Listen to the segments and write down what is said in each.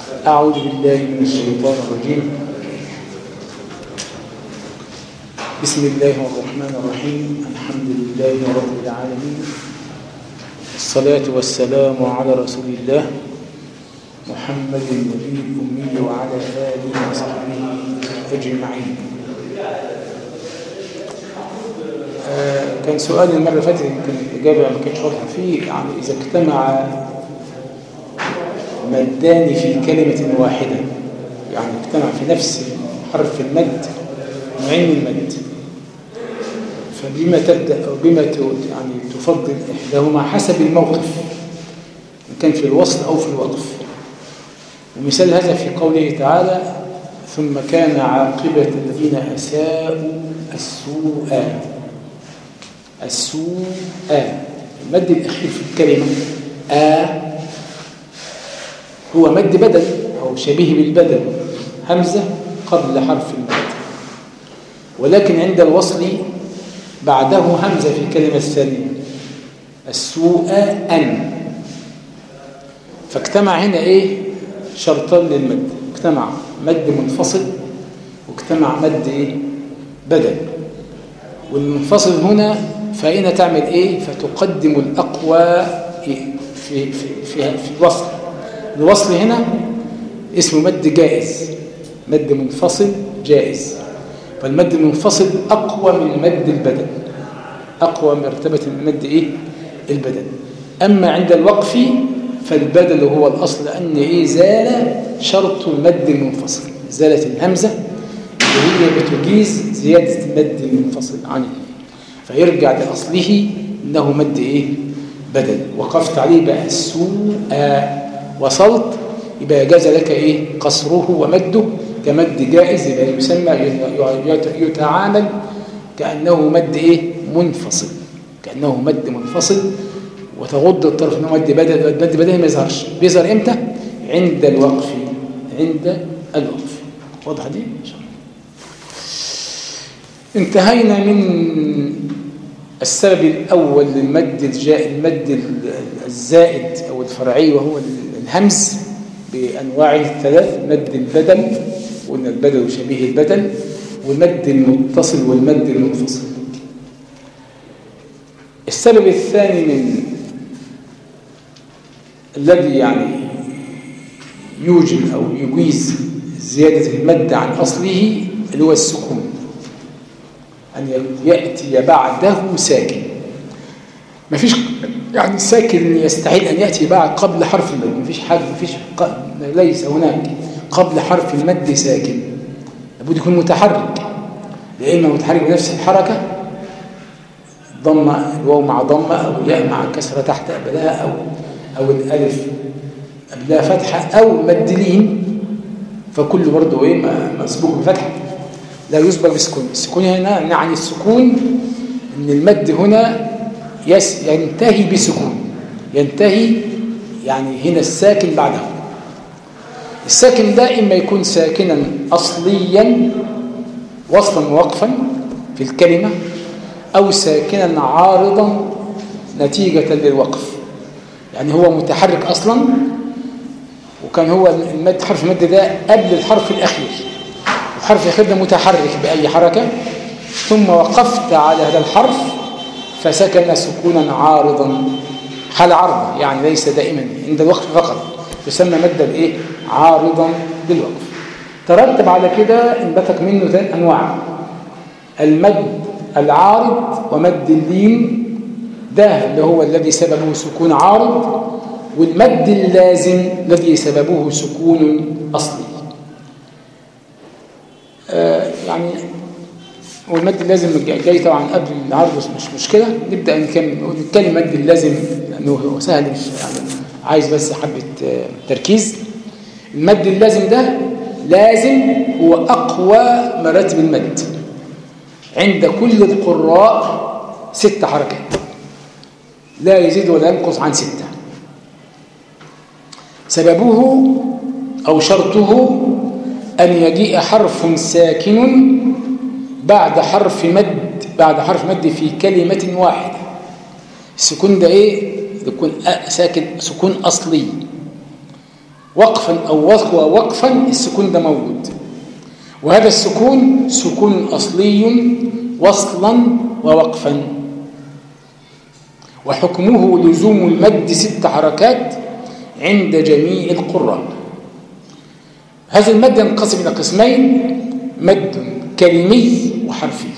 أعوذ بالله من الشيطان الرجيم بسم الله الرحمن الرحيم الحمد لله رب العالمين الصلاة والسلام على رسول الله محمد النبي الأمي وعلى آله وصحبه أجمعين آه كان سؤال المرة اللي فاتت يمكن الإجابة ما كانتش واضحة فيه يعني إذا اجتمع مدان في كلمة واحدة يعني اجتمع في نفس حرف المد نوعين من المد فبما تبدأ أو بما يعني تفضل إحداهما حسب الموقف إن كان في الوصل أو في الوقف ومثال هذا في قوله تعالى ثم كان عاقبة الذين أساءوا السوء السوء المد الأخير في الكلمة آ هو مد بدل أو شبيه بالبدل همزة قبل حرف المد ولكن عند الوصل بعده همزة في الكلمة الثانية السوء أن فاجتمع هنا إيه شرطان للمد اجتمع مد منفصل واجتمع مد إيه بدل والمنفصل هنا فإن تعمل إيه فتقدم الأقوى في, في, في, في, في الوصل الوصل هنا اسمه مد جائز مد منفصل جائز فالمد المنفصل أقوى من المد البدل أقوى مرتبة من المد إيه؟ البدل أما عند الوقف فالبدل هو الأصل لأن إيه زال شرط المد المنفصل زالت الهمزة وهي بتجيز زيادة المد المنفصل عنه فيرجع لأصله إنه مد إيه؟ بدل وقفت عليه بقى السوء وصلت يبقى جاز لك إيه؟ قصره ومده كمد جائز يبقى يسمى يتعامل كأنه مد إيه؟ منفصل كأنه مد منفصل وتغض الطرف انه مد بدل مد بدل ما يظهرش بيظهر امتى عند الوقف عند الوقف واضحه دي ان شاء الله انتهينا من السبب الاول للمد الجاء المد الزائد او الفرعي وهو الهمز بانواعه الثلاث مد البدل قلنا البدل شبيه البدل والمد المتصل والمد المنفصل السبب الثاني من الذي يعني يوجب أو يجيز زيادة المد عن أصله اللي هو السكون أن يأتي بعده ساكن ما فيش يعني ساكن يستحيل أن يأتي بعد قبل حرف المد ما فيش حاجة ما فيش ليس هناك قبل حرف المد ساكن لابد يكون متحرك يا إما متحرك بنفس الحركة ضمة الواو مع ضمة أو الياء مع كسرة تحت قبلها أو أو الألف قبلها فتحة أو مد لين فكل برضه إيه مسبوق بفتحة لا يسبق بسكون السكون هنا يعني السكون إن المد هنا يس ينتهي بسكون ينتهي يعني هنا الساكن بعده الساكن ده إما يكون ساكنا أصليا وصلا وقفا في الكلمة أو ساكنا عارضا نتيجة للوقف يعني هو متحرك أصلا وكان هو المد حرف المد ده قبل الحرف الأخير الحرف الأخير ده متحرك بأي حركة ثم وقفت على هذا الحرف فسكن سكونا عارضا حال عرض يعني ليس دائما عند الوقف فقط يسمى مد الايه عارضا للوقف ترتب على كده انبثق منه ثلاث انواع المد العارض ومد اللين ده اللي هو الذي سببه سكون عارض والمد اللازم الذي سببه سكون أصلي آه يعني والمد اللازم جاي طبعا قبل العرض مش مشكلة نبدأ نكمل نتكلم مد اللازم لأنه هو سهل مش يعني عايز بس حبة آه تركيز المد اللازم ده لازم هو أقوى مراتب المد عند كل القراء ست حركات لا يزيد ولا ينقص عن ستة سببه أو شرطه أن يجيء حرف ساكن بعد حرف مد بعد حرف مد في كلمة واحدة السكون ده إيه؟ يكون ساكن سكون أصلي وقفا أو وقفا السكون ده موجود وهذا السكون سكون أصلي وصلا ووقفا وحكمه لزوم المد ست حركات عند جميع القراء هذا المد ينقسم إلى قسمين مد كلمي وحرفي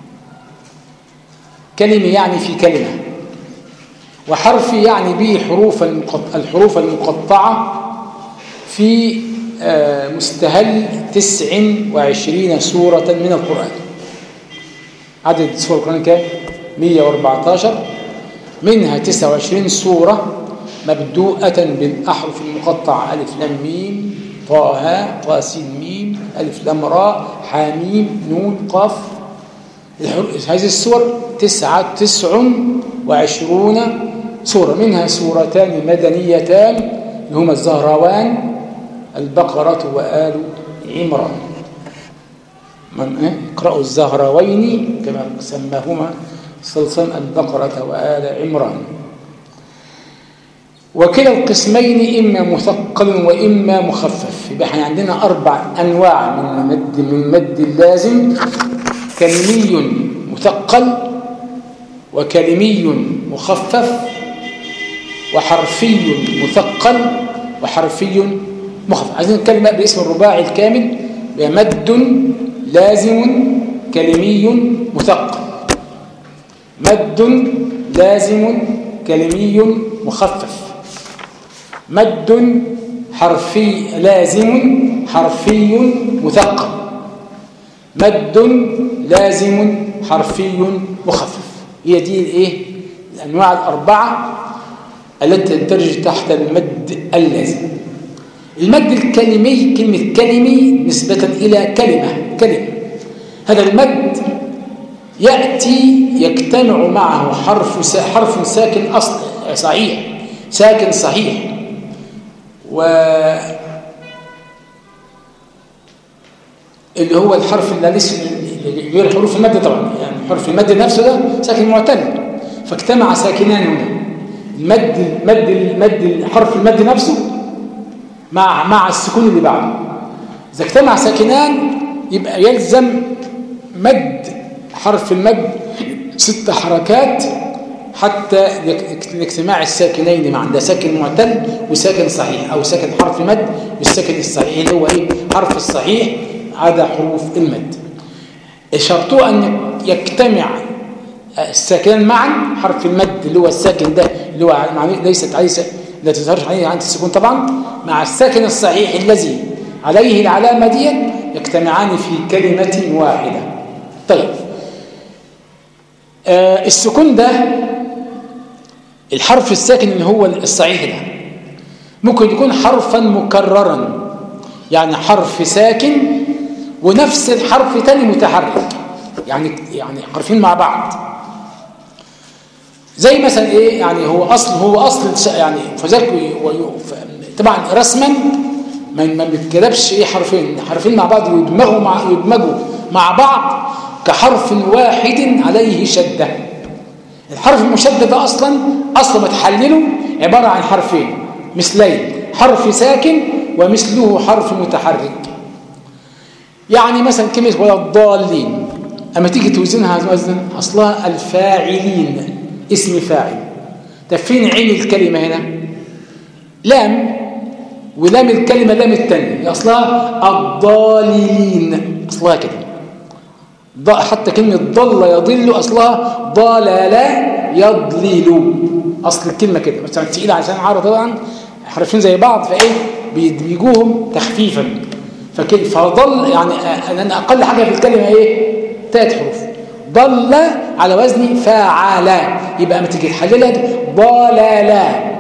كلمي يعني في كلمة وحرفي يعني به حروف الحروف المقطعة في آه، مستهل تسع وعشرين سورة من القرآن عدد سور القرآن كام؟ 114 منها 29 سورة مبدوءة بالأحرف المقطعة ألف لام ميم طه طاسين ميم ألف لام راء حاميم نون قاف هذه السور تسعة تسع وعشرون سورة منها سورتان مدنيتان هما الزهروان البقرة وآل عمران من إيه؟ اقرأوا الزهروين كما سماهما صلصا البقرة وآل عمران وكلا القسمين إما مثقل وإما مخفف يبقى احنا عندنا أربع أنواع من مد من مد اللازم كلمي مثقل وكلمي مخفف وحرفي مثقل وحرفي مخفف عايزين نتكلم باسم الرباعي الكامل بمد لازم كلمي مثقل مد لازم كلمي مخفف مد حرفي لازم حرفي مثقل مد لازم حرفي مخفف هي دي الايه الانواع الاربعه التي تندرج تحت المد اللازم المد الكلمي كلمه كلمي نسبه الى كلمه كلمه هذا المد ياتي يجتمع معه حرف حرف ساكن اصل صحيح ساكن صحيح و اللي هو الحرف اللالس غير حروف المد طبعا يعني حرف المد نفسه ده ساكن معتل فاجتمع ساكنان هنا المد المد المد حرف المد نفسه مع مع السكون اللي بعده اذا اجتمع ساكنان يبقى يلزم مد حرف المد ست حركات حتى لاجتماع الساكنين معا ده ساكن معتل وساكن صحيح او ساكن حرف مد والساكن الصحيح اللي هو ايه حرف الصحيح عدا حروف المد شرطه ان يجتمع الساكنان معا حرف المد اللي هو الساكن ده اللي هو ليست عليه لا تظهرش عليه عند السكون طبعا مع الساكن الصحيح الذي عليه العلامه ديت يجتمعان في كلمه واحده طيب آه السكون ده الحرف الساكن اللي هو الصحيح ده ممكن يكون حرفا مكررا يعني حرف ساكن ونفس الحرف تاني متحرك يعني يعني حرفين مع بعض زي مثلا ايه يعني هو اصل هو اصل يعني فذلك طبعا رسما ما بيتكتبش ايه حرفين حرفين مع بعض يدمجوا مع يدمجوا مع بعض كحرف واحد عليه شده الحرف المشدد ده أصلا أصلا ما تحلله عبارة عن حرفين مثلين حرف ساكن ومثله حرف متحرك يعني مثلا كلمة ولا الضالين أما تيجي توزنها وزن أصلها الفاعلين اسم فاعل طب فين عين الكلمة هنا لام ولام الكلمة لام التانية أصلها الضالين أصلها كده حتى كلمة ضل يضل أصلها ضلل يضلل أصل الكلمة كده بس تقيلة عشان عرب طبعا حرفين زي بعض فإيه بيدمجوهم تخفيفا فضل يعني أن أقل حاجة في الكلمة إيه ثلاث حروف ضل على وزن فعل يبقى ما تيجي تحللها ضلل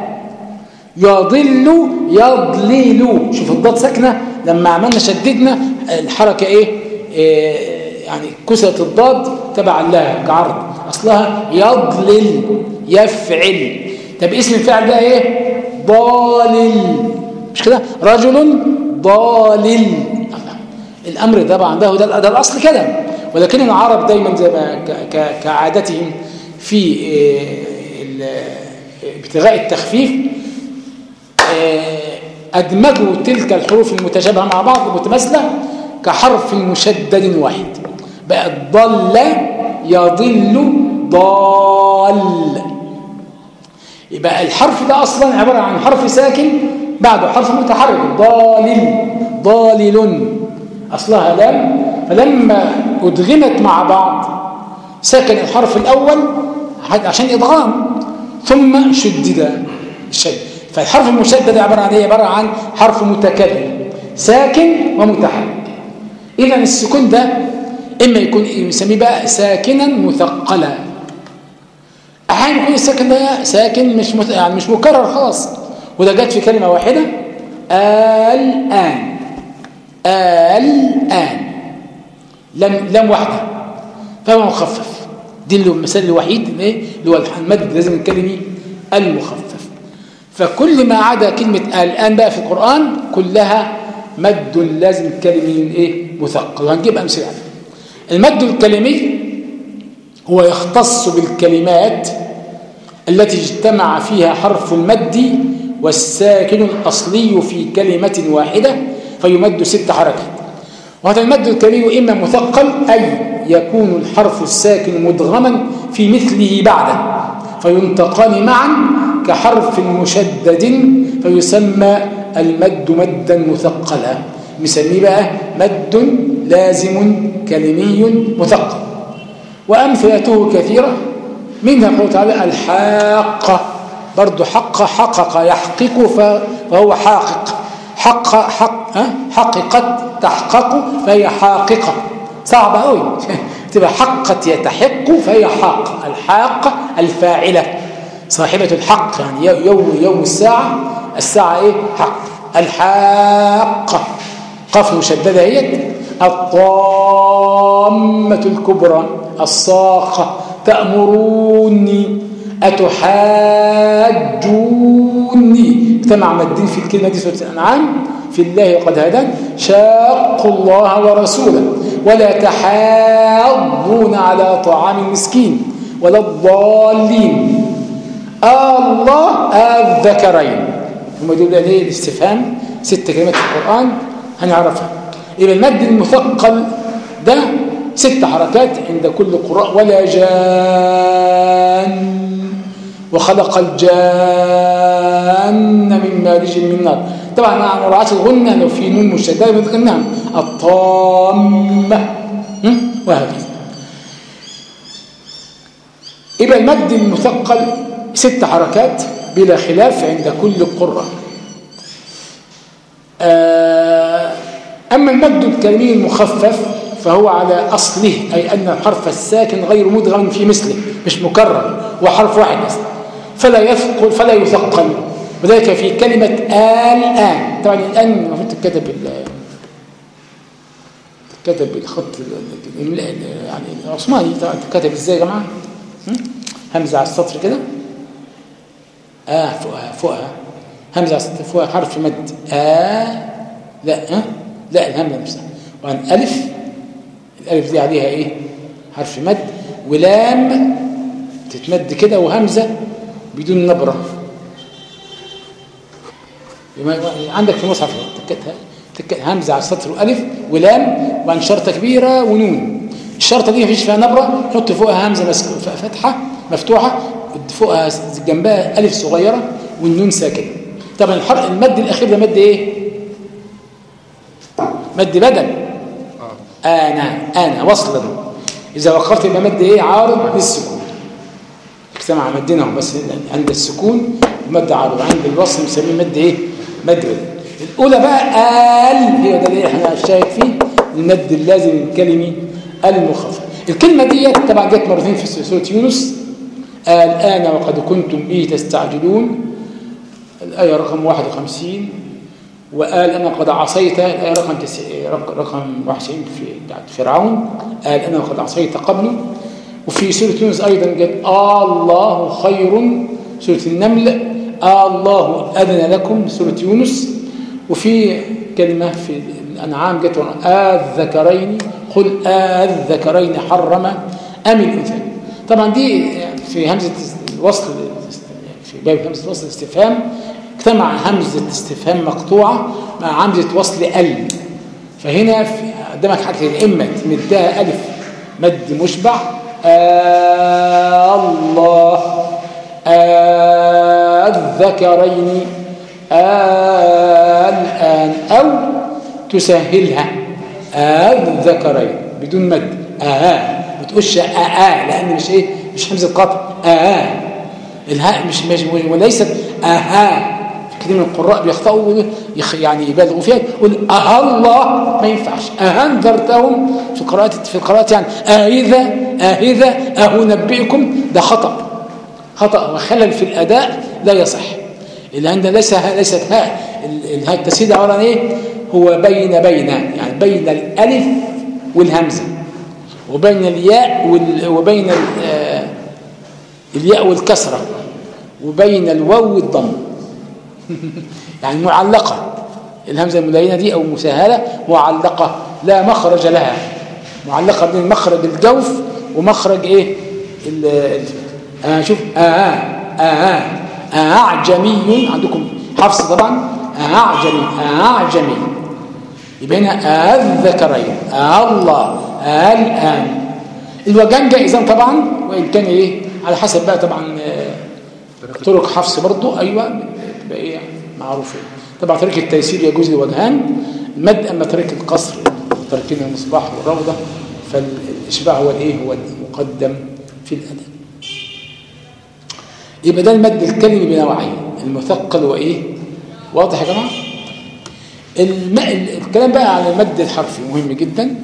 يضل يضلل شوف الضاد ساكنه لما عملنا شددنا الحركه ايه, إيه يعني كسرة الضاد تبع لها كعرض أصلها يضلل يفعل طب اسم الفعل ده ايه ضالل مش كده رجل ضالل الأمر ده طبعا ده ده, ده الأصل كده ولكن العرب دايما زي ما كعادتهم في آه، ابتغاء التخفيف آه، أدمجوا تلك الحروف المتشابهة مع بعض المتماثلة كحرف مشدد واحد بقت ضل يضل ضال يبقى الحرف ده أصلا عبارة عن حرف ساكن بعده حرف متحرك ضالل ضالل أصلها لام فلما أدغمت مع بعض سكن الحرف الأول عشان إضغام ثم شدد الشد فالحرف المشدد عبارة عن ايه عبارة عن حرف متكلم ساكن ومتحرك إذا السكون ده إما يكون يسميه بقى ساكنا مثقلا أحيانا يكون الساكن ده ساكن مش مت... يعني مش مكرر خلاص وده جت في كلمة واحدة الآن الآن لم لم واحدة فهو مخفف دي المثال الوحيد اللي هو المد لازم الكلمي المخفف فكل ما عدا كلمة الآن بقى في القرآن كلها مد لازم كلمي ايه مثقل وهنجيب أمثلة عليه المد الكلمي هو يختص بالكلمات التي اجتمع فيها حرف المد والساكن الأصلي في كلمة واحدة فيمد ست حركات وهذا المد الكلمي إما مثقل أي يكون الحرف الساكن مدغما في مثله بعده فينطقان معا كحرف مشدد فيسمى المد مدا مثقلا نسميه بقى مد لازم كلمي مثقل وأمثلته كثيرة منها قوله تعالى الحاقة برضو حق حقق يحقق فهو حاقق حق حق حققت تحقق فهي حاققة صعبة قوي تبقى حقت يتحق فهي حاق الحاقة الفاعلة صاحبة الحق يعني يوم يوم الساعة الساعة ايه حق الحاقة قف مشددة هي الطامة الكبرى الصاخة تأمروني أتحاجوني اجتمع مدين في الكلمة دي سورة الأنعام في الله قد هدان شاقوا الله ورسوله ولا تحاضون على طعام المسكين ولا الضالين الله الذكرين هم دول ايه الاستفهام ست كلمات في القرآن هنعرفها يبقى المد المثقل ده ست حركات عند كل قراء ولا جان وخلق الجان من مارج من نار طبعا مع مراعاة الغنة لو في نون مشددة بنغنها الطامة وهكذا يبقى المد المثقل ست حركات بلا خلاف عند كل قرة أما المد الكلمي المخفف فهو على أصله أي أن الحرف الساكن غير مدغم في مثله مش مكرر وحرف واحد بس فلا يثقل فلا يثقل وذلك في كلمة الآن طبعا الآن المفروض تتكتب تتكتب بالخط يعني العثماني طبعا تتكتب ازاي يا جماعه همزه على السطر كده اه فوقها فوقها همزه على السطر فوقها حرف مد آه لا آه لا الهمزه نفسها وعن الف الالف دي عليها ايه حرف مد ولام تتمد كده وهمزه بدون نبره عندك في مصحف همزه على السطر والف ولام وعن شرطه كبيره ونون الشرطه دي مفيش فيها نبره حط فوقها همزه فتحه مفتوحه فوقها جنبها الف صغيره والنون ساكنه طبعا الحرف المد الاخير ده مد ايه مد بدل انا انا وصلا اذا وقفت يبقى مد ايه عارض للسكون اجتمع مدينهم بس عند السكون مد عارض عند الوصل بنسميه مد ايه مد بدل الاولى بقى ال هي ده اللي احنا الشاهد فيه المد اللازم الكلمي المخفف الكلمه دي طبعا جت مرتين في سوره يونس الآن وقد كنتم به تستعجلون الآية رقم 51 وقال أنا قد عصيت الآية رقم تس... رقم 91 في بعد فرعون قال أنا قد عصيت قبل وفي سورة يونس أيضا قال آه الله خير سورة النمل آه الله أذن لكم سورة يونس وفي كلمة في الأنعام قالت آه الذكرين قل آه الذكرين حرم أم الأنثى طبعا دي في همزة الوصل في باب همزة الوصل الاستفهام اجتمع همزة استفهام مقطوعة مع همزة وصل ال فهنا قدامك حاجتين إما تمدها ألف مد مشبع آه الله آه الذكرين آه الآن أو تسهلها آه الذكرين بدون مد آه ما تقولش آه آه لأن مش إيه مش همزة قطع آه الهاء مش, مش وليست آه كثير من القراء بيخطئوا يعني يبالغوا فيها يقول أه الله ما ينفعش أهنذرتهم في قراءة في القراءة يعني أهذا أهذا أهنبئكم ده خطأ خطأ وخلل في الأداء لا يصح لأن ليس ليست هاء الهاء التسهيل عبارة عن إيه هو بين بين يعني بين الألف والهمزة وبين الياء وبين الياء والكسرة وبين الواو والضم يعني معلقة الهمزة الملينة دي أو مسهلة معلقة لا مخرج لها معلقة بين مخرج الجوف ومخرج إيه ال آه شوف آه آه آه, آه أعجمي عندكم حفص طبعا آه أعجمي آه أعجمي يبقى هنا آه الذكرين آه الله آه الآن الوجان جائزان طبعا وإن كان إيه على حسب بقى طبعا طرق حفص برضه أيوة تبقى ايه معروفه طبعا طريق التيسير يجوز لوجهان المد اما طريق القصر طريقين المصباح والروضه فالاشباع هو الايه هو المقدم في الاداء يبقى ده المد الكلمي بنوعين المثقل وايه واضح يا جماعه الم... الكلام بقى على المد الحرفي مهم جدا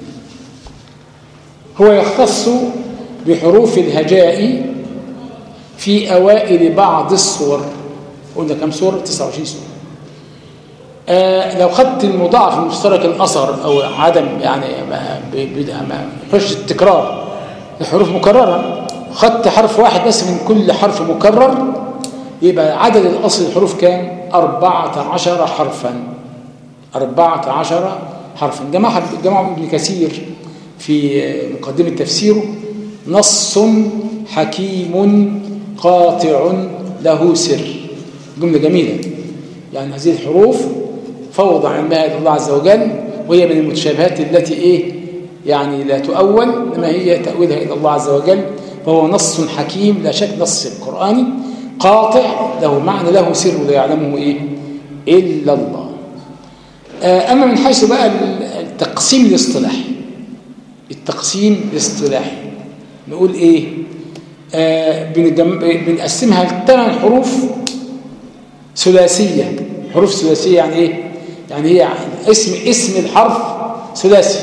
هو يختص بحروف الهجاء في أوائل بعض الصور قلنا كم سورة 29 سورة آه لو خدت المضاعف المشترك الأثر أو عدم يعني ما ما يخش التكرار الحروف مكررة خدت حرف واحد بس من كل حرف مكرر يبقى عدد الأصل الحروف كام 14 حرفا 14 حرفا جماعة جماعة ابن كثير في مقدمة تفسيره نص حكيم قاطع له سر جملة جميلة يعني هذه الحروف فوض عن الله عز وجل وهي من المتشابهات التي إيه يعني لا تؤول إنما هي تأويلها إلى الله عز وجل فهو نص حكيم لا شك نص القرآني قاطع له معنى له سر لا يعلمه إيه إلا الله أما من حيث بقى التقسيم الاصطلاحي التقسيم الاصطلاحي نقول إيه آه بنقسمها لثمان حروف ثلاثية حروف ثلاثية يعني ايه يعني هي اسم اسم الحرف ثلاثي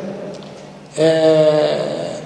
آه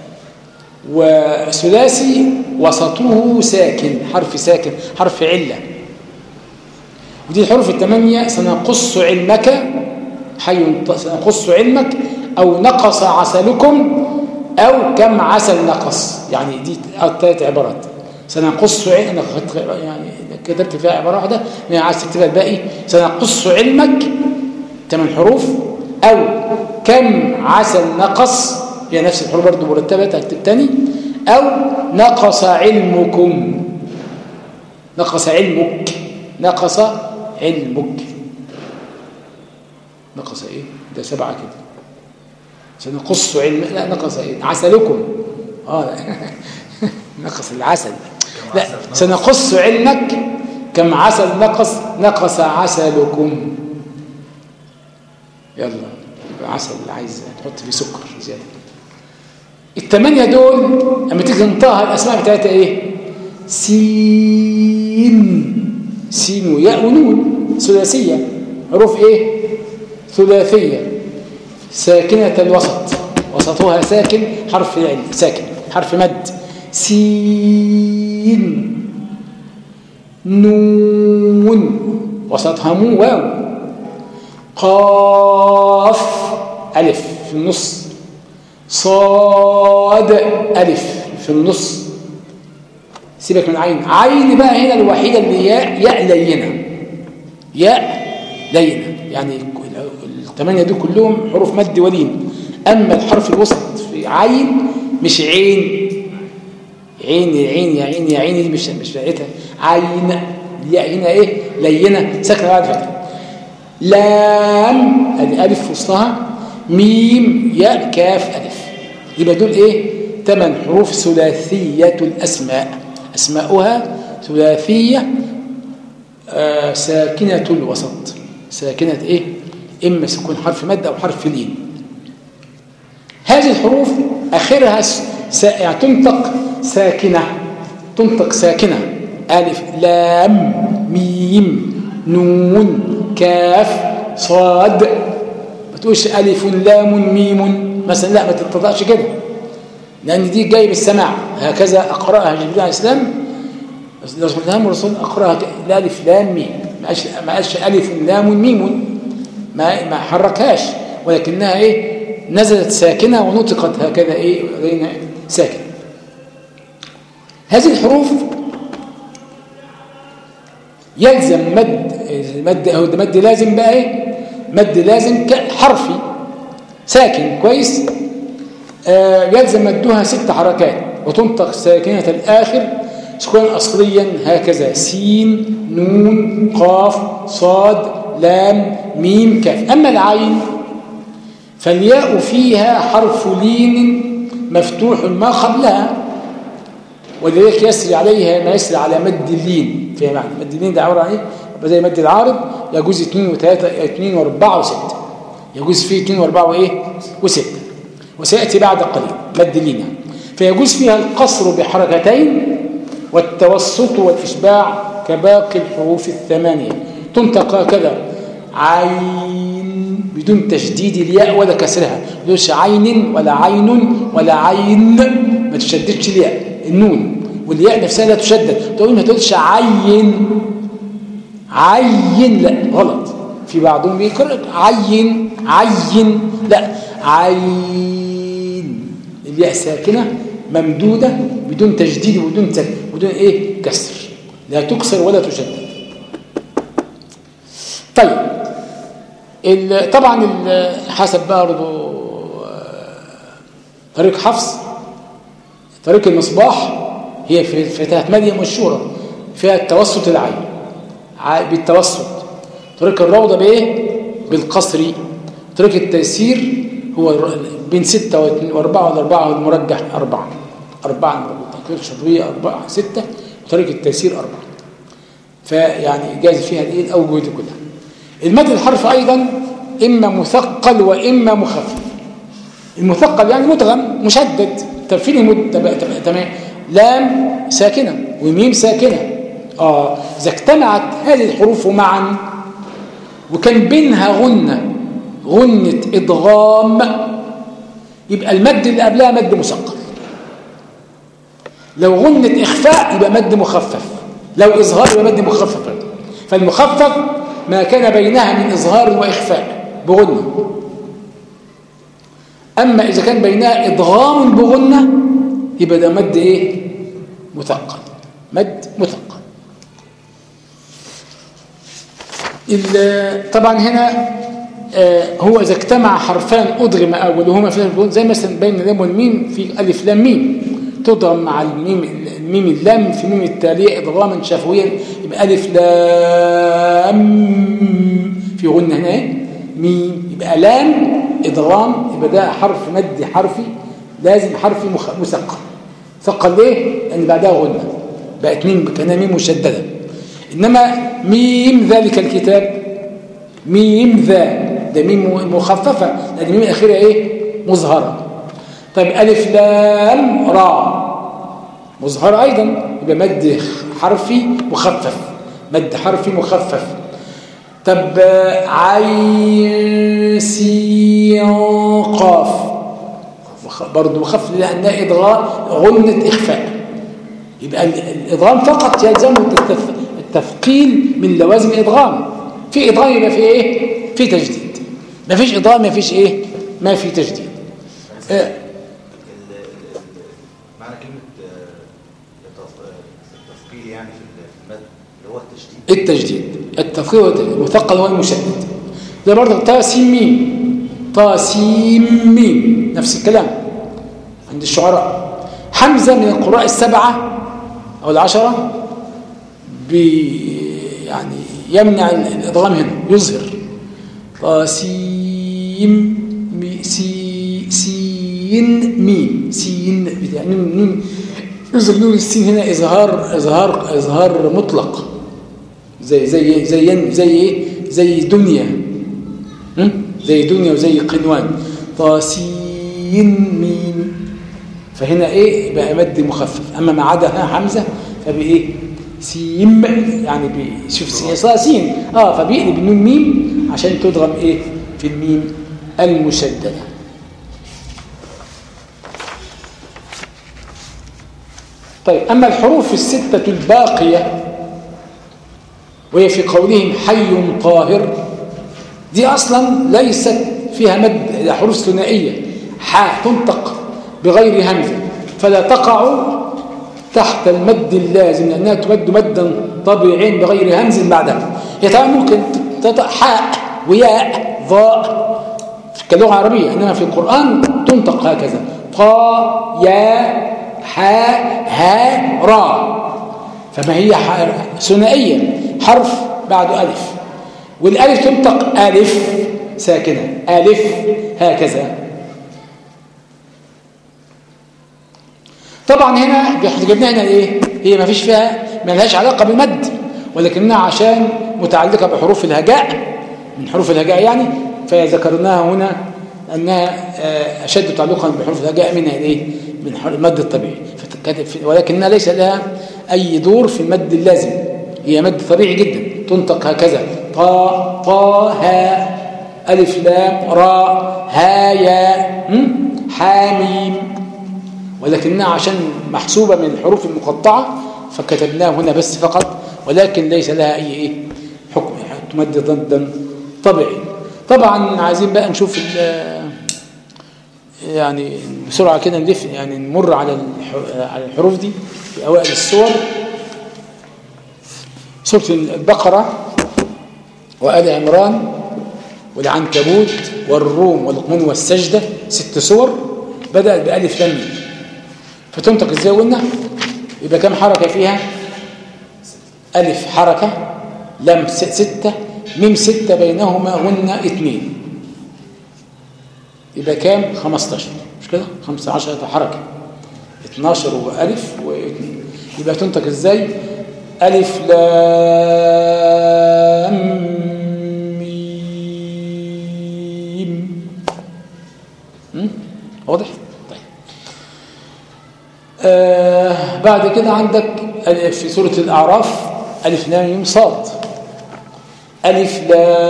وثلاثي وسطه ساكن حرف ساكن حرف علة ودي الحروف الثمانية سنقص علمك حي سنقص علمك أو نقص عسلكم أو كم عسل نقص يعني دي ثلاث عبارات سنقص علمك يعني كتبت فيها عبارة واحدة ما عايز تكتبها الباقي سنقص علمك ثمان حروف أو كم عسل نقص هي نفس الحروف برضه مرتبة هكتب تاني أو نقص علمكم نقص علمك نقص علمك نقص ايه ده سبعة كده سنقص علم لا نقص ايه عسلكم اه نقص العسل لا سنقص علمك كم عسل نقص نقص عسلكم يلا عسل عايز تحط فيه سكر زياده الثمانيه دول اما تيجي تنطقها الاسماء بتاعتها ايه سين سين وياء ونون ثلاثيه حروف ايه ثلاثيه ساكنه الوسط وسطها ساكن حرف يعني ساكن حرف مد سين نون وسطها مو واو قاف ألف في النص صاد ألف في النص سيبك من عين عين بقى هنا الوحيدة اللي ياء ياء لينة ياء لينة يعني الثمانية دول كلهم حروف مد ولين أما الحرف الوسط في عين مش عين عين عين يا عين يا عين دي مش مش بتاعتها عين الياء هنا ايه لينة ساكنة بعد فتحة لام ادي ألف في وسطها ميم ياء كاف ألف يبقى دول إيه ثمان حروف ثلاثية الأسماء أسماؤها ثلاثية آه ساكنة الوسط ساكنة إيه إما سكون حرف مد أو حرف لين هذه الحروف آخرها يعني تنطق ساكنة تنطق ساكنة ألف لام ميم نون كاف صاد ما تقولش ألف لام ميم مثلا لا ما تتطقش كده لأن دي جاي بالسماع هكذا أقرأها جبريل عليه السلام لو سمعتها الرسول أقرأها الألف لام ميم ما قالش ألف لام ميم ما ما حركهاش ولكنها إيه نزلت ساكنة ونطقت هكذا إيه ساكن هذه الحروف يلزم مد مد أو مد لازم بقى إيه مد لازم حرفي ساكن كويس آه يلزم مدها ست حركات وتنطق ساكنة الآخر سكونا أصليا هكذا سين نون قاف صاد لام ميم كاف أما العين فالياء فيها حرف لين مفتوح ما قبلها ولذلك يسري عليها ما يسري على مد اللين فيها معنى مد اللين ده عباره عن ايه زي مد العارض يجوز 2 و3 2 و4 و6 يجوز فيه 2 و4 وايه و6 وسياتي بعد قليل مد اللين يعني. فيجوز فيها القصر بحركتين والتوسط والاشباع كباقي الحروف الثمانيه تنطق هكذا عين بدون تشديد الياء ولا كسرها ما عين ولا عين ولا عين ما تشددش الياء النون والياء نفسها لا تشدد تقول ما تقولش عين عين لا غلط في بعضهم بيقرأ عين عين لا عين الياء ساكنة ممدودة بدون تجديد وبدون بدون ايه كسر لا تكسر ولا تشدد طيب طبعا حسب برضه آه، طريق حفص طريق المصباح هي في فتاة مريم مشهورة فيها التوسط العين بالتوسط طريق الروضة بإيه؟ بالقصر طريق التيسير هو بين ستة وأربعة والأربعة المرجح أربعة أربعة طريق الشطوية أربعة ستة وطريق التيسير أربعة فيعني جاز فيها الإيه الأوجه دي كلها المد الحرف أيضا إما مثقل وإما مخفف المثقل يعني مدغم مشدد ترفيل تمام لام ساكنة وميم ساكنة آه إذا اجتمعت هذه الحروف معا وكان بينها غنة غنة إدغام يبقى المد اللي قبلها مد مثقل لو غنة إخفاء يبقى مد مخفف لو إظهار يبقى مد مخفف فالمخفف ما كان بينها من إظهار وإخفاء بغنة أما إذا كان بينها إدغام بغنة يبقى ده مد إيه مثقل مد مثقل طبعا هنا آه هو إذا اجتمع حرفان أدغم أولهما في زي مثلا بين اللام والميم في ألف لام ميم تضغم مع الميم الميم اللام في ميم التالية إضغاما شفويا يبقى ألف لام في غنة هنا ميم يبقى لام إضغام يبقى ده حرف مد حرفي لازم حرفي مثقل ثقل ليه؟ لأن بعدها غنة بقت ميم كانها ميم مشددة إنما ميم ذلك الكتاب ميم ذا ده ميم مخففة لأن ميم الأخيرة إيه؟ مظهرة طيب ألف لام را مظهر أيضا يبقى مد حرفي مخفف مد حرفي مخفف طب عين سين قاف برضه مخفف لأنها إضغام غنة إخفاء يبقى الإضغام فقط يلزم التثقيل من لوازم الإضغام في إضغام يبقى في إيه؟ في تجديد ما فيش إضغام ما فيش إيه؟ ما في تجديد آه. معنى كلمة التثقيل يعني في المد اللي هو التجديد التجديد التثقيل المثقل هو المشدد ده برضه تاسيم ميم تاسيم ميم نفس الكلام عند الشعراء حمزة من القراء السبعة أو العشرة بي يعني يمنع الادغام هنا يظهر طاسيم مي سي سين ميم سين يعني نون يظهر نون السين هنا اظهار اظهار اظهار مطلق زي زي زي زي ايه زي دنيا هم؟ زي دنيا وزي قنوان طاسين ميم فهنا ايه بقى مد مخفف اما ما عدا حمزه فبايه سيم يعني بيشوف سين سين اه فبيقلب النون ميم عشان تضرب ايه في الميم المشدده طيب اما الحروف السته الباقيه وهي في قولهم حي طاهر دي اصلا ليست فيها مد حروف ثنائيه حاء تنطق بغير همزه فلا تقع تحت المد اللازم لانها تمد مدا طبيعيا بغير همز بعدها هي طبعا ممكن تطق حاء وياء ضاء كلغه عربيه انما في القران تنطق هكذا قا يا حاء ها را فما هي ثنائيه حرف بعده الف والالف تنطق الف ساكنه الف هكذا طبعا هنا جبنا هنا ايه هي ما فيش فيها ما لهاش علاقه بالمد ولكنها عشان متعلقه بحروف الهجاء من حروف الهجاء يعني فذكرناها هنا انها اشد تعلقا بحروف الهجاء منها الايه من المد الطبيعي ولكنها ليس لها اي دور في المد اللازم هي مد طبيعي جدا تنطق هكذا طا طا ها الف لام را ها يا حاميم ولكنها عشان محسوبة من الحروف المقطعة فكتبناها هنا بس فقط ولكن ليس لها أي إيه حكم تمد ضدا طبيعي طبعا عايزين بقى نشوف يعني بسرعة كده نلف يعني نمر على على الحروف دي في أوائل السور سورة البقرة وآل عمران والعنكبوت والروم والقمون والسجدة ست سور بدأت بألف لام فتنطق ازاي قلنا يبقى كم حركة فيها ألف حركة لم ستة ميم ستة بينهما هن اثنين يبقى كام 15 مش كده 15 حركة 12 وألف واثنين يبقى تنطق ازاي ألف لام ميم واضح آه بعد كده عندك في سورة الأعراف ألف لام ميم صاد ألف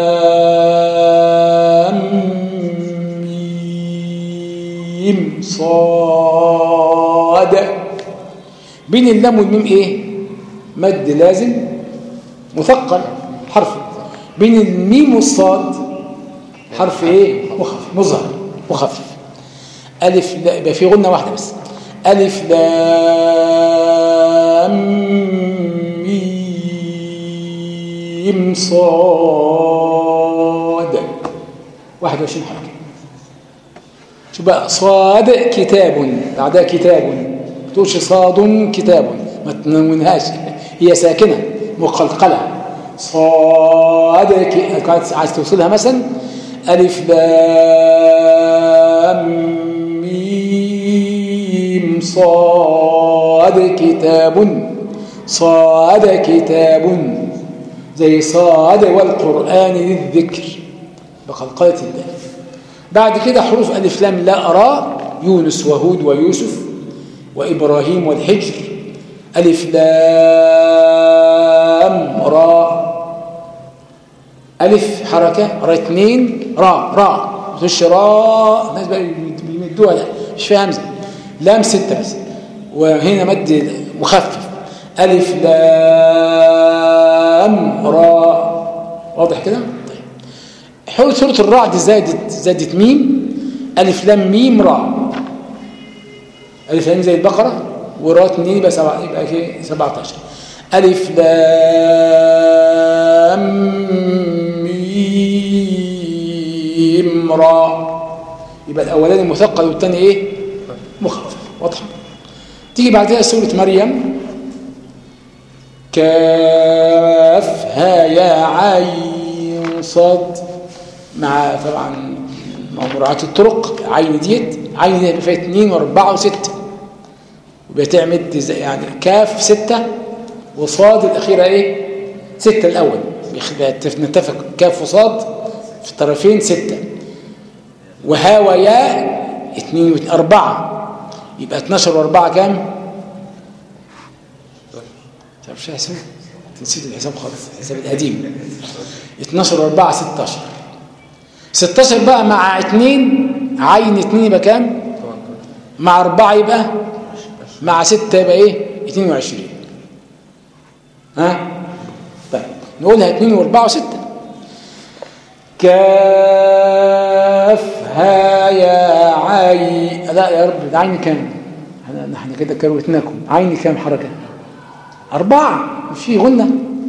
لام ميم صاد بين اللام والميم إيه مد لازم مثقل حرف بين الميم والصاد حرف إيه مخفف مظهر مخفف ألف لا يبقى في غنة واحدة بس ألف لام ميم صاد 21 حركة شو بقى صاد كتاب بعدها كتاب ما تقولش صاد كتاب ما تنونهاش هي ساكنة مقلقلة صاد عايز توصلها مثلا ألف لام صاد كتاب صاد كتاب زي صاد والقرآن للذكر بقلقلة الله بعد كده حروف ألف لام لا أرى يونس وهود ويوسف وإبراهيم والحجر ألف لام را ألف حركة را اثنين را را مش را الناس بقى بيمدوها لا مش فيها همزة لام ستة بس وهنا مد مخفف ألف لام را واضح كده طيب حول سورة الرعد زادت زادت ميم ألف لام ميم را ألف لام زي البقرة ورا اتنين يبقى سبعة يبقى كده 17 ألف لام ميم را يبقى الأولاني مثقل والثاني إيه مخفف واضحه تيجي بعدها سورة مريم كاف ها يا عين صاد مع طبعا مع مراعاة الطرق عين ديت عين دي هيبقى فيها اتنين واربعة وستة وبتعمد زي يعني كاف ستة وصاد الأخيرة ايه ستة الأول بيخ- نتفق كاف وصاد في الطرفين ستة وها ويا اتنين واتنين أربعة يبقى 12 وأربعة كام؟ طب مش حساب نسيت الحساب خالص الحساب القديم 12 و4 16 16 بقى مع 2 عين 2 يبقى كام؟ مع 4 يبقى مع 6 يبقى ايه؟ 22 ها؟ طيب نقولها 2 و4 و6 كافها يا عين لا يا رب ده عين كام؟ احنا احنا كده كروتناكم عين كام حركه؟ أربعة مش في غنة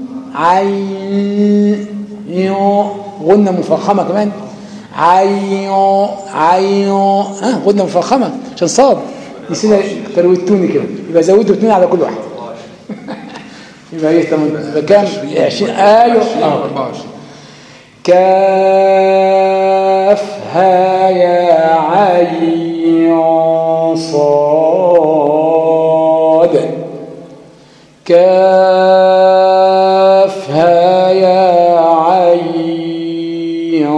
عين يو غنة مفخمة كمان عيو عيو ها غنة مفخمة عشان صاد نسينا كروتوني كده يبقى زودوا اثنين على كل واحد يبقى ايه تمام يبقى كام 20 ايوه اه 24 كافها يا عين صاد كافها يا عين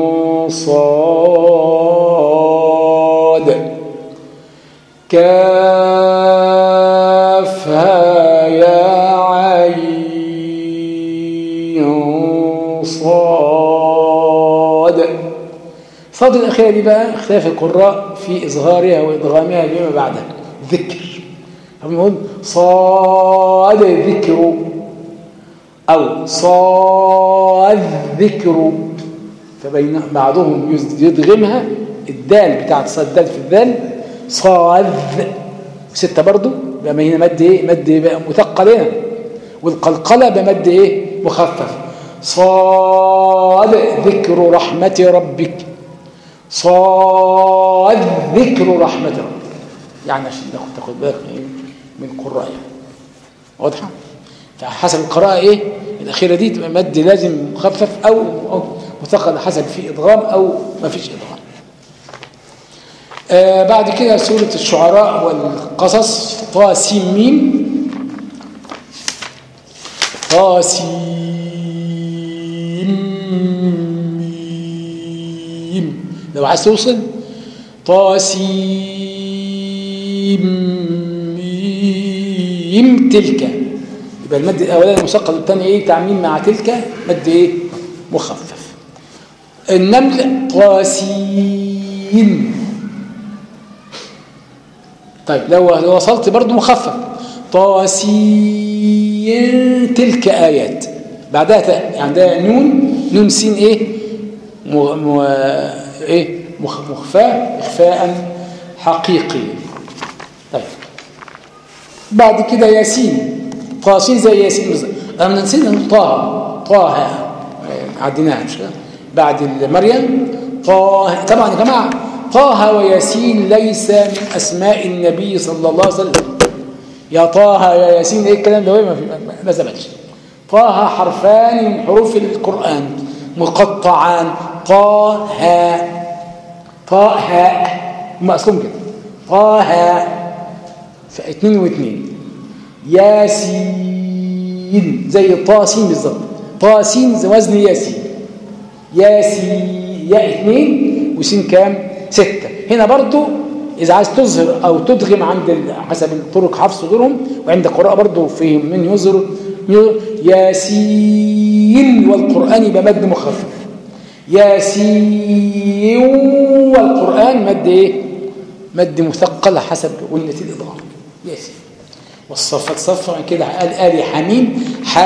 صاد كافها يا عين صاد صاد الأخيرة دي بقى اختلاف القراء في إظهارها وإدغامها بما بعدها ذكر هم يقول صاد ذكر أو صاد ذكر فبين بعضهم يدغمها الدال بتاعت صاد دال في الدال صاد ستة برضو بقى هنا مد ايه مد إيه بقى مثقل هنا والقلقلة بمد ايه مخفف صاد ذكر رحمة ربك صاد ذكر رحمة ربك يعني عشان تاخد تاخد بالك من إيه؟ من القراء يعني واضحة فحسب القراءة ايه الأخيرة دي تبقى مد لازم مخفف أو أو مثقل حسب في إدغام أو ما فيش إدغام آه بعد كده سورة الشعراء والقصص طا سين ميم طا سين ميم لو عايز توصل طا سين ميم تلك يبقى المد الاولاني مثقل الثاني ايه تعميم مع تلك مد ايه مخفف النمل طاسين طيب لو لو وصلت برضو مخفف طاسين تلك آيات بعدها تاء يعني ده نون نون سين ايه م... م... ايه مخ... مخفاء اخفاء حقيقي طيب بعد كده ياسين طاسين زي ياسين بالظبط انا نسينا نقول طه طه عديناها مش كده بعد مريم طه طبعا يا جماعه طه وياسين ليس من اسماء النبي صلى الله عليه وسلم يا طه يا ياسين ايه الكلام ده ما في ما ثبتش طه حرفان من حروف القران مقطعان طه طه هم اصلهم كده طه فاثنين واثنين ياسين زي طاسين بالظبط طاسين زي وزن ياسين ياسين ياء اثنين وسين كام ستة هنا برضو إذا عايز تظهر أو تدغم عند حسب طرق حفظ صدورهم وعند قراءة برضو في من يظهر ياسين والقرآن يبقى مد مخفف ياسين والقرآن مد إيه؟ مد مثقل حسب قلة الإضغام ياسين والصفات صفا كده قال آل حميم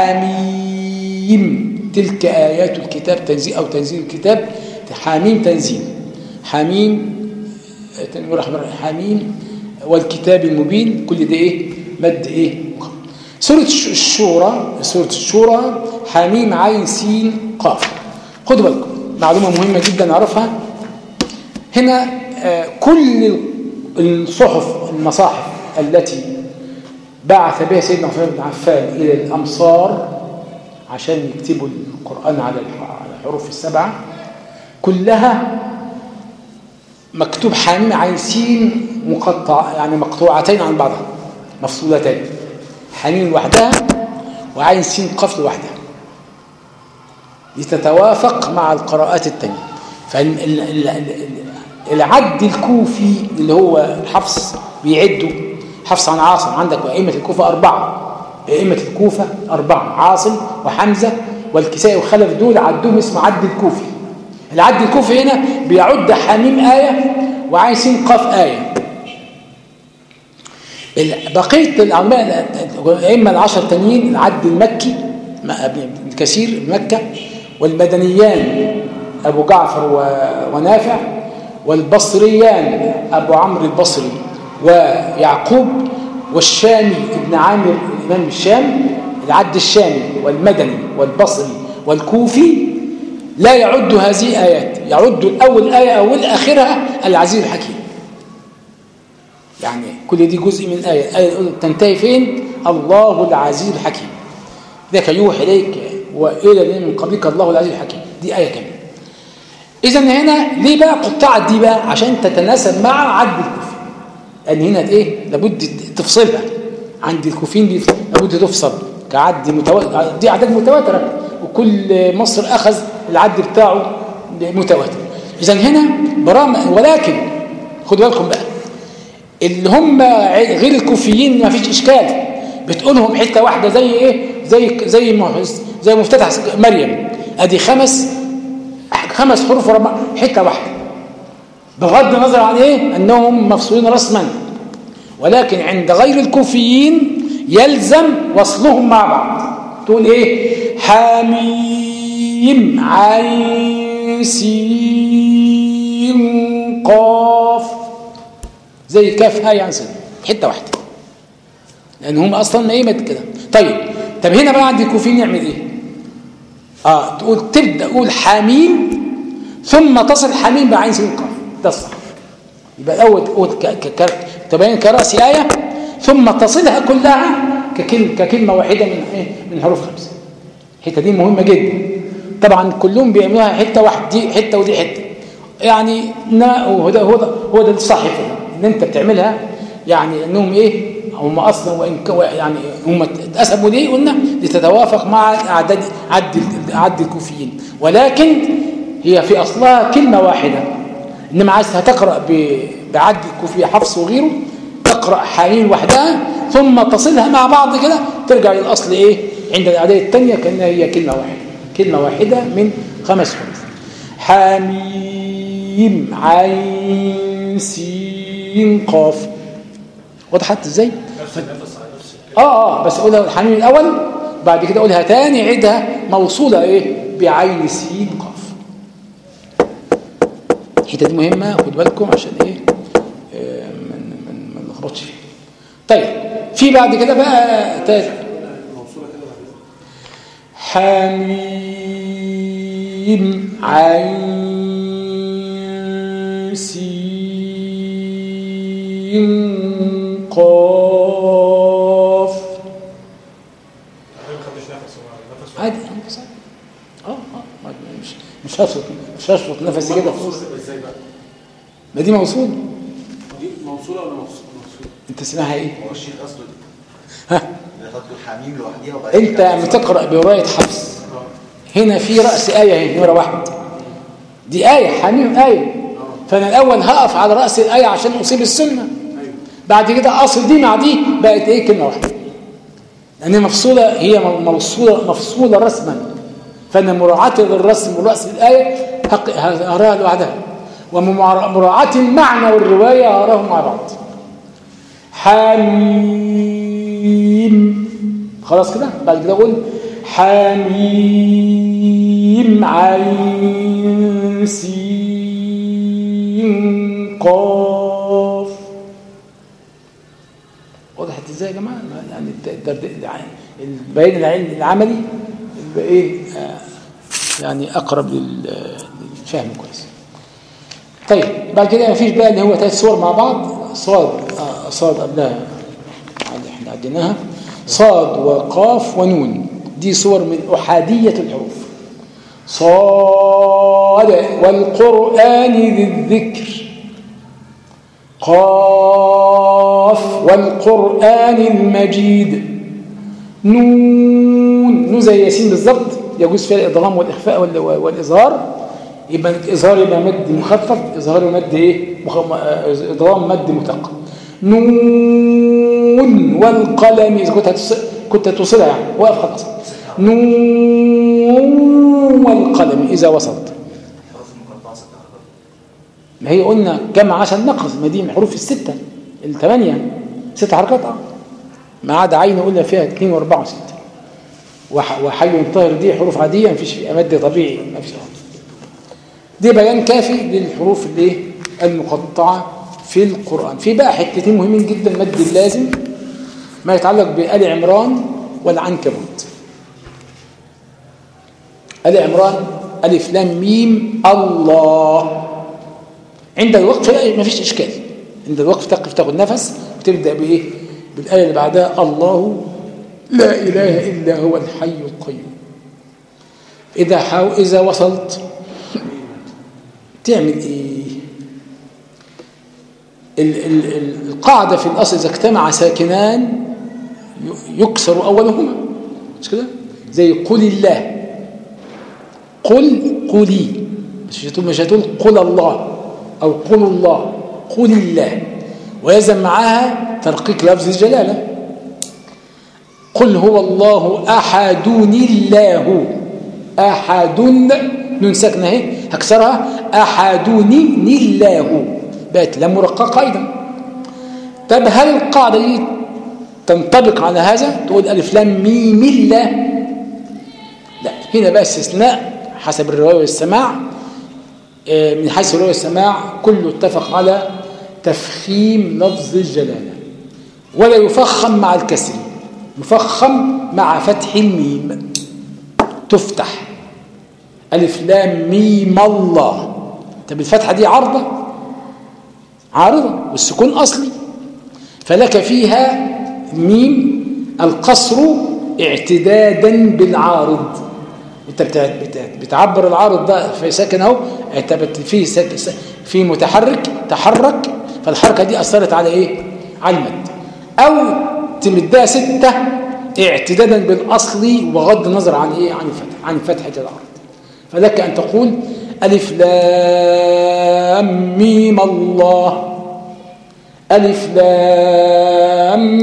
حميم تلك آيات الكتاب تنزيل أو تنزيل الكتاب حميم تنزيل حميم تنوير رحمة حميم والكتاب المبين كل ده ايه مد ايه سورة الشورى سورة الشورى حميم عين سين قاف خدوا بالكم معلومة مهمة جدا نعرفها هنا آه كل الصحف المصاحف التي بعث بها سيدنا عثمان بن عفان إلى الأمصار عشان يكتبوا القرآن على الحروف السبعة كلها مكتوب حاميم عين سين مقطع يعني مقطوعتين عن بعضها مفصولتين حاميم لوحدها وعين سين قف لوحدها لتتوافق مع القراءات التانية فالعد الكوفي اللي هو حفص بيعدوا حفص عن عاصم عندك أئمة الكوفة أربعة أئمة الكوفة أربعة عاصم وحمزة والكسائي وخلف دول عدوهم اسم عد الكوفي العد الكوفي هنا بيعد حميم آية وعين سين قاف آية بقية العلماء الأئمة العشر التانيين العد المكي ابن كثير مكة والمدنيان أبو جعفر ونافع والبصريان أبو عمرو البصري ويعقوب والشامي ابن عامر الإمام الشام العد الشامي والمدني والبصري والكوفي لا يعد هذه آيات يعد الأول آية أول آخرها العزيز الحكيم يعني كل دي جزء من آية آية تنتهي فين الله العزيز الحكيم ذاك يوحي إليك وإلى من قبلك الله العزيز الحكيم دي آية كاملة إذا هنا ليه بقى قطاع دي بقى عشان تتناسب مع عد الكوفي لأن هنا إيه لابد تفصلها عند الكوفيين دي لابد تفصل كعد متواتر دي أعداد متواترة وكل مصر أخذ العد بتاعه متواتر إذا هنا برامج ولكن خدوا بالكم بقى اللي هم غير الكوفيين ما فيش إشكال بتقولهم حتة واحدة زي إيه زي زي زي مفتتح مريم ادي خمس خمس حروف ورا حته واحده بغض النظر عن ايه انهم مفصولين رسما ولكن عند غير الكوفيين يلزم وصلهم مع بعض تقول ايه حميم عين سين قاف زي كاف هاي عن سين حته واحده لان هم اصلا ايه كده طيب طب هنا بقى عند الكوفيين نعمل ايه اه تقول تبدا قول حميم ثم تصل حميم بعين سين قاف ده الصح يبقى الاول تقول تبين كراس ايه ثم تصلها كلها ككلمه ككلمه واحده من ايه من حروف خمسه الحته دي مهمه جدا طبعا كلهم بيعملوها حته واحده دي حته ودي حته يعني هو ده هو ده هو ده الصح ان انت بتعملها يعني انهم ايه هم اصلا وان يعني هم اتقسموا ليه قلنا لتتوافق مع اعداد عد عد الكوفيين ولكن هي في اصلها كلمه واحده انما عايز هتقرا بعد الكوفيه حفص وغيره تقرا حالين وحدها ثم تصلها مع بعض كده ترجع للاصل ايه عند الاعداد الثانيه كانها هي كلمه واحده كلمه واحده من خمس حروف حميم عين سين قاف وضحت ازاي اه اه بس قولها الحميم الاول بعد كده قولها تاني عيدها موصوله ايه بعين سين قاف الحته دي مهمه خد بالكم عشان ايه آه من من ما نلخبطش فيها طيب في بعد كده بقى تالت حميم عين سين قاف عادي اه اه مش مش هشرط مش هشرط نفسي كده ازاي بقى؟ ما دي موصول دي موصوله ولا موصوله؟ انت اسمها ايه هو الشيخ قصده دي ها يحط الحميم لوحديها وبعدين انت بتقرا بروايه حفص هنا في راس ايه اهي نمره واحد دي ايه حميم ايه فانا الاول هقف على راس الايه عشان اصيب السنه بعد كده اصل دي مع دي بقت ايه كلمه واحده لان مفصوله هي موصوله مفصوله رسما فانا مراعاه للرسم وراس الايه هقراها لوحدها ومراعاه المعنى والروايه هقراهم مع بعض حميم خلاص كده بعد كده اقول حميم عين سين قاف وضحت ازاي يا جماعه يعني البيان العلمي العملي يبقى ايه آه يعني اقرب للفهم كويس طيب بعد كده مفيش بقى اللي هو ثلاث صور مع بعض صاد آه صاد قبلها اللي احنا عديناها صاد وقاف ونون دي صور من أحادية الحروف صاد والقرآن ذي الذكر قاف والقرآن المجيد نون نون زي ياسين بالظبط يجوز فيها الإضغام والإخفاء وال- والإظهار يبقى إظهار يبقى مد مخفف إظهار مد إيه مخ... إضغام مد مثقل نون والقلم إذا كنت هتص... كنت توصلها يعني واقف خلاص نون والقلم إذا وصلت الحروف المقطعة ست حركات ما هي قلنا جمع عشان نقص ما دي من الحروف الستة الثمانية ست حركات اه ما عدا عين قلنا فيها اثنين واربعة وستة وح- وحي طاهر دي حروف عادية ما فيش فيها مد طبيعي ما فيش دي بيان كافي للحروف اللي المقطعة في القرآن في بقى حتتين مهمين جدا مد اللازم ما يتعلق بآل عمران والعنكبوت آل عمران ألف لام ميم الله عند الوقف لا ما فيش إشكال عند الوقف تقف تاخد نفس وتبدأ بإيه بالآية اللي بعدها الله لا إله إلا هو الحي القيوم إذا حاو إذا وصلت تعمل إيه ال ال ال القاعدة في الأصل إذا اجتمع ساكنان ي- يكسر أولهما مش كده زي قل الله قل قولي مش هتقول مش هتقول قل الله أو قل الله قل الله ويلزم معاها ترقيق لفظ الجلالة قل هو الله أحد الله أحد نون ساكنة اهي هكسرها أحد الله بقت لام مرققة أيضا طب هل القاعدة دي تنطبق على هذا تقول ألف لام ميم الله لا هنا بقى استثناء حسب الرواية والسماع آه، من حيث الرواية والسماع كله اتفق على تفخيم لفظ الجلالة ولا يفخم مع الكسر يفخم مع فتح الميم تفتح ألف لام ميم الله طب الفتحة دي عارضة عارضة والسكون أصلي فلك فيها ميم القصر اعتدادا بالعارض انت بتع- بتع- بتعبر العارض ده في ساكن اهو اعتبرت فيه ساك- س- في متحرك تحرك فالحركه دي اثرت على ايه على المد او تمدها سته اعتدادا بالاصل وغض النظر عن ايه عن فتح عن فتحه العارض فلك ان تقول الف لام ميم الله ألف لام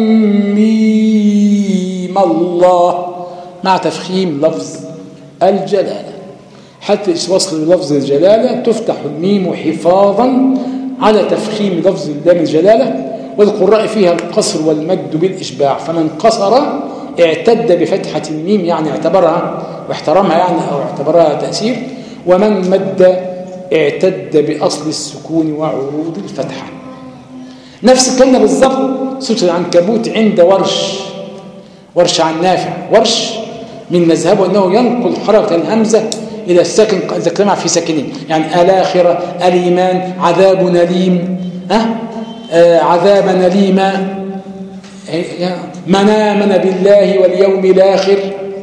ميم الله مع تفخيم لفظ الجلالة حتى وصل لفظ الجلالة تفتح الميم حفاظا على تفخيم لفظ اللام الجلالة والقراء فيها القصر والمد بالإشباع فمن قصر اعتد بفتحة الميم يعني اعتبرها واحترمها يعني أو اعتبرها تأثير ومن مد اعتد بأصل السكون وعروض الفتحة نفس الكلمة بالظبط سورة العنكبوت عند ورش ورش عن نافع ورش من مذهبه أنه ينقل حركة الهمزة إلى الساكن إذا اجتمع في ساكنين يعني الآخرة الإيمان عذاب نليم ها آه عذاب نليما منامن بالله واليوم الآخر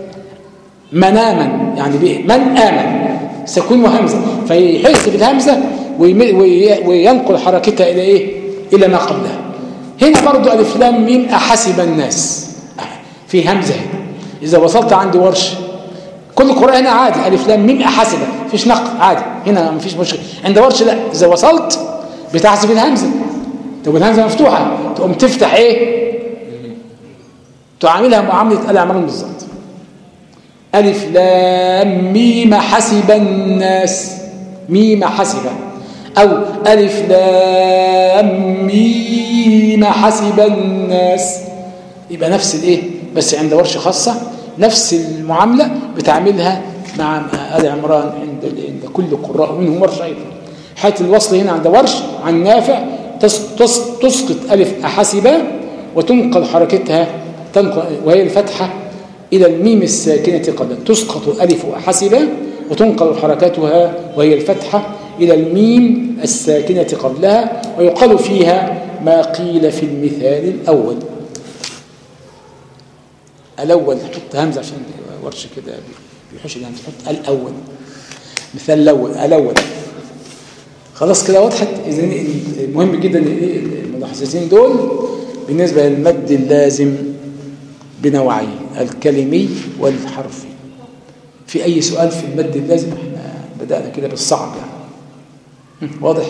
مناما يعني بإيه؟ من آمن سكون وهمزة فيحذف الهمزة ويم- وي- وينقل حركتها إلى إيه إلى ما قبلها هنا برضو ألف لام ميم أحسب الناس في همزة هنا إذا وصلت عند ورش كل القرآن هنا عادي ألف لام ميم أحسب مفيش نقل عادي هنا مفيش مشكلة عند ورش لا إذا وصلت بتحسب الهمزة طب الهمزة مفتوحة تقوم تفتح إيه تعاملها معاملة آل عمران بالظبط ألف لام ميم حسب الناس ميم حسب أو ألف لام ميم حسب الناس يبقى نفس الإيه بس عند ورش خاصة نفس المعاملة بتعملها مع آل عمران عند عند كل قراء منهم ورش أيضا حالة الوصل هنا عند ورش عن نافع تس- تس- تسقط ألف أحسب وتنقل حركتها تنقل وهي الفتحة إلى الميم الساكنة قبل تسقط ألف أحسب وتنقل حركتها وهي الفتحة إلى الميم الساكنة قبلها ويقال فيها ما قيل في المثال الأول الأول حط همزة عشان ورش كده بيحوش يعني تحط الاول مثال الاول الاول خلاص كده وضحت اذا مهم جدا ايه الملاحظتين دول بالنسبه للمد اللازم بنوعين الكلمي والحرفي في اي سؤال في المد اللازم احنا بدانا كده بالصعب يعني واضح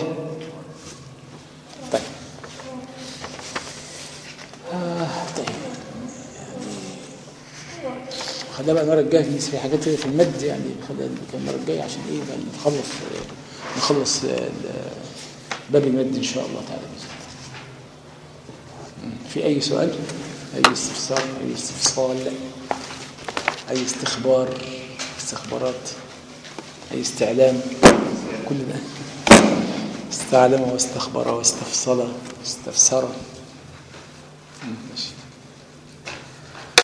طيب آه طيب خلينا بقى المره الجايه في حاجات كده في المد يعني خلينا المره الجايه عشان ايه بقى نخلص نخلص باب المد ان شاء الله تعالى في اي سؤال اي استفسار اي استفصال اي استخبار استخبارات اي استعلام كل ده استعلم واستخبر واستفصل واستفسر